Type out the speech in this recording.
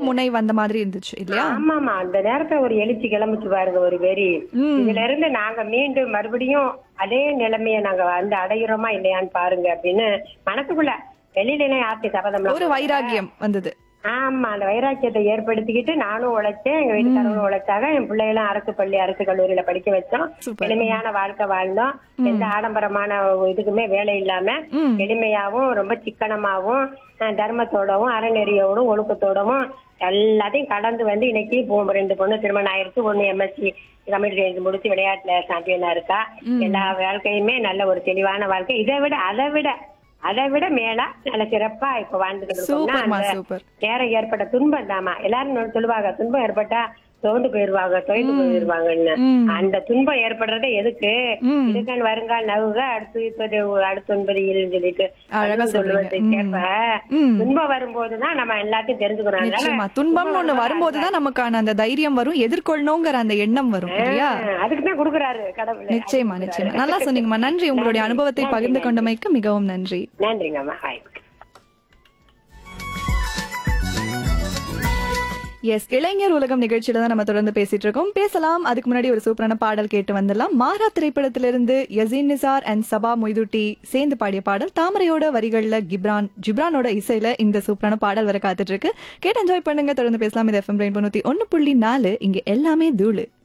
முனை வந்த மாதிரி இருந்துச்சு இல்லையா ஆமாமா அந்த நேரத்துல ஒரு எழுச்சி கிளம்பிச்சு பாருங்க ஒரு வெறி ம். இதுல இருந்து நாங்க மீண்டும் மறுபடியும் அதே நிலைமைய நாங்க வந்து அடையிறோமா இல்லையான்னு பாருங்க அப்படின்னு மனசுக்குள்ள வெளியில ஆத்தி சபதம் ஒரு வைராகியம் வந்தது ஆமா அந்த வைராக்கியத்தை ஏற்படுத்திக்கிட்டு நானும் உழைச்சேன் எங்க வீட்டுக்காரங்களும் உழைச்சாங்க என் பிள்ளைகளும் அரசு பள்ளி அரசு கல்லூரியில படிக்க வச்சோம் சூப்பர். எளிமையான வாழ்க்கை வாழ்ந்தோம் எந்த ஆடம்பரமான இதுக்குமே வேலை இல்லாம ம். எளிமையாவும் ரொம்ப சிக்கனமாவும் அஹ், தர்மத்தோடவும் அறநெறியோடும் ஒழுக்கத்தோடவும் எல்லாத்தையும் கடந்து வந்து இன்னைக்கு இப்போ ரெண்டு பொண்ணு திருமணம் ஆயிருக்கு ஒண்ணு எம்எஸ்சி கம்ப்யூட்டர் சயின்ஸ் முடிச்சு விளையாட்டுல சாம்பியனா இருக்கா எல்லா வாழ்க்கையுமே நல்ல ஒரு தெளிவான வாழ்க்கை இதை விட அதை விட அதை விட மேலா நல்ல சிறப்பா இப்ப வாழ்ந்துட்டு இருக்கோம்னா சூப்பர்மா அந்த சூப்பர் நேரம் ஏற்பட்ட துன்பம் தாமா எல்லாரும் சொல்லுவாங்க துன்பம் ஏற்பட்டா சோர்ந்து போயிருவாங்க தொய்ந்து போயிருவாங்கன்னு ம். அந்த துன்பம் ஏற்படுறது எதுக்கு ம். இதுக்கன் வருங்கால் நவுக அடுத்து இப்பது அடுத்து ஒன்பது ஏழுன்னு சொல்லிட்டு அழகா அதுவும் சொல்றீங்க. சொல்லுவது ம். கேப்ப ம். துன்பம் வரும்போதுதான் நம்ம எல்லாத்தையும் தெரிஞ்சுக்கிறோம் அதனால நிச்சயமா துன்பம்னு ஒண்ணு வரும்போதுதான் நமக்கான அந்த தைரியம் வரும் எதிர்கொள்ளணுங்கிற அந்த எண்ணம் வரும் இல்லையா அதுக்கு தான் கொடுக்குறாரு கடவுள் நிச்சயமா நிச்சயமா நல்லா சொன்னீங்கம்மா நன்றி உங்களுடைய அனுபவத்தை பகிர்ந்து கொண்டமைக்கு மிகவும் நன்றி நன்றிங்கம்மா ஹாய் எஸ் இளைஞர் உலகம் நிகழ்ச்சியில தான் நம்ம தொடர்ந்து பேசிட்டு இருக்கோம் பேசலாம் அதுக்கு முன்னாடி ஒரு சூப்பரான பாடல் கேட்டு வந்துடலாம் மாறா திரைப்படத்திலிருந்து யசீன் நிசார் அண்ட் சபா மொய்துட்டி சேர்ந்து பாடிய பாடல் தாமரையோட வரிகள்ல கிப்ரான் ஜிப்ரானோட இசையில இந்த சூப்பரான பாடல் வர காத்துட்டு இருக்கு கேட்டு என்ஜாய் பண்ணுங்க தொடர்ந்து பேசலாம் இது எஃப்எம் ரெயின் தொண்ணூத்தி ஒன்னு புள்ளி நாலு இங்க எல்லாமே தூளு